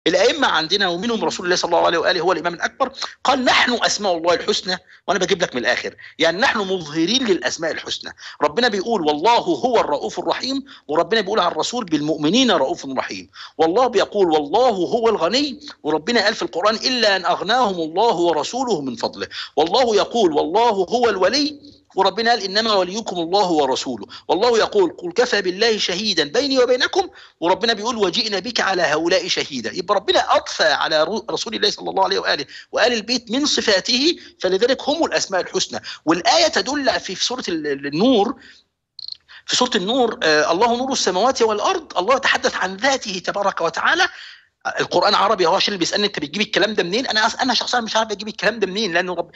الائمه عندنا ومنهم رسول الله صلى الله عليه واله هو الامام الاكبر قال نحن اسماء الله الحسنى وانا بجيب لك من الاخر يعني نحن مظهرين للاسماء الحسنى ربنا بيقول والله هو الرؤوف الرحيم وربنا بيقول على الرسول بالمؤمنين رؤوف رحيم والله بيقول والله هو الغني وربنا قال في القران الا ان اغناهم الله ورسوله من فضله والله يقول والله هو الولي وربنا قال انما وليكم الله ورسوله والله يقول قل كفى بالله شهيدا بيني وبينكم وربنا بيقول وجئنا بك على هؤلاء شهيدا يبقى ربنا اضفى على رسول الله صلى الله عليه واله وال البيت من صفاته فلذلك هم الاسماء الحسنى والايه تدل في سوره النور في سوره النور آه الله نور السماوات والارض الله يتحدث عن ذاته تبارك وتعالى القران عربي هو عشان اللي بيسالني انت بتجيب الكلام ده منين انا انا شخصيا مش عارف اجيب الكلام ده منين لانه رب...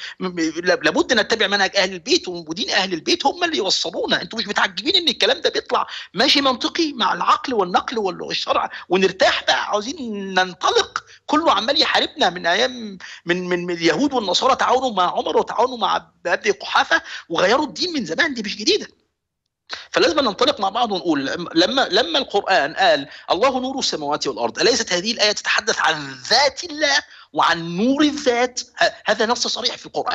لابد نتبع منهج اهل البيت ودين اهل البيت هم اللي يوصلونا انتوا مش متعجبين ان الكلام ده بيطلع ماشي منطقي مع العقل والنقل والشرع ونرتاح بقى عاوزين ننطلق كله عمال يحاربنا من ايام من من, من اليهود والنصارى تعاونوا مع عمر وتعاونوا مع ابي قحافه وغيروا الدين من زمان دي مش جديده فلازم ننطلق مع بعض ونقول لما لما القرآن قال الله نور السماوات والأرض أليست هذه الآية تتحدث عن ذات الله وعن نور الذات هذا نص صريح في القرآن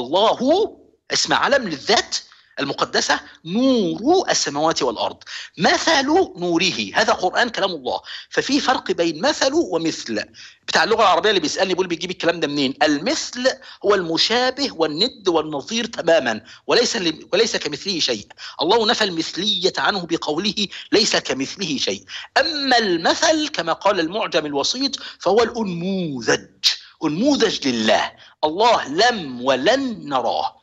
الله اسم علم للذات المقدسة نور السماوات والأرض مثل نوره هذا قرآن كلام الله ففي فرق بين مثل ومثل بتاع اللغة العربية اللي بيسألني بيقول بيجيب الكلام ده منين المثل هو المشابه والند والنظير تماما وليس وليس كمثله شيء الله نفى المثلية عنه بقوله ليس كمثله شيء أما المثل كما قال المعجم الوسيط فهو الأنموذج أنموذج لله الله لم ولن نراه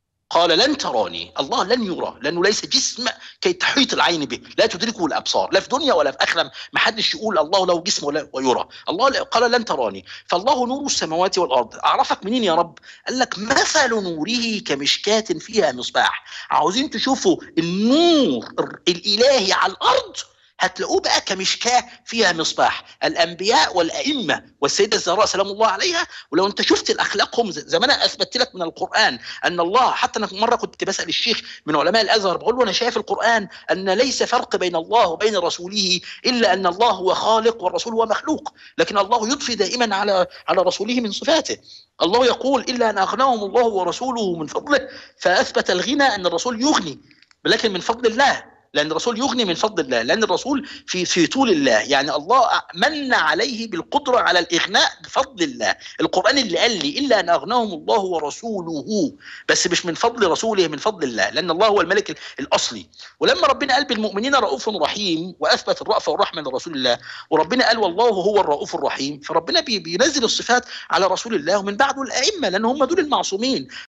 قال لن تراني الله لن يرى لانه ليس جسم كي تحيط العين به لا تدركه الابصار لا في دنيا ولا في اخره ما حدش يقول الله له جسم ولا ويرى الله قال لن تراني فالله نور السماوات والارض اعرفك منين يا رب قال لك مثل نوره كمشكاة فيها مصباح عاوزين تشوفوا النور الالهي على الارض هتلاقوه بقى كمشكاه فيها مصباح الانبياء والائمه والسيده الزهراء سلام الله عليها ولو انت شفت الاخلاقهم زي ما انا اثبتت لك من القران ان الله حتى انا مره كنت بسال الشيخ من علماء الازهر بقول له انا شايف القران ان ليس فرق بين الله وبين رسوله الا ان الله هو خالق والرسول هو مخلوق لكن الله يضفي دائما على على رسوله من صفاته الله يقول الا ان اغناهم الله ورسوله من فضله فاثبت الغنى ان الرسول يغني لكن من فضل الله لان الرسول يغني من فضل الله لان الرسول في في طول الله يعني الله من عليه بالقدره على الاغناء بفضل الله القران اللي قال لي الا ان اغناهم الله ورسوله بس مش من فضل رسوله من فضل الله لان الله هو الملك الاصلي ولما ربنا قال بالمؤمنين رؤوف رحيم واثبت الرأفه والرحمه لرسول الله وربنا قال والله هو الرؤوف الرحيم فربنا بينزل الصفات على رسول الله ومن بعده الائمه لان هم دول المعصومين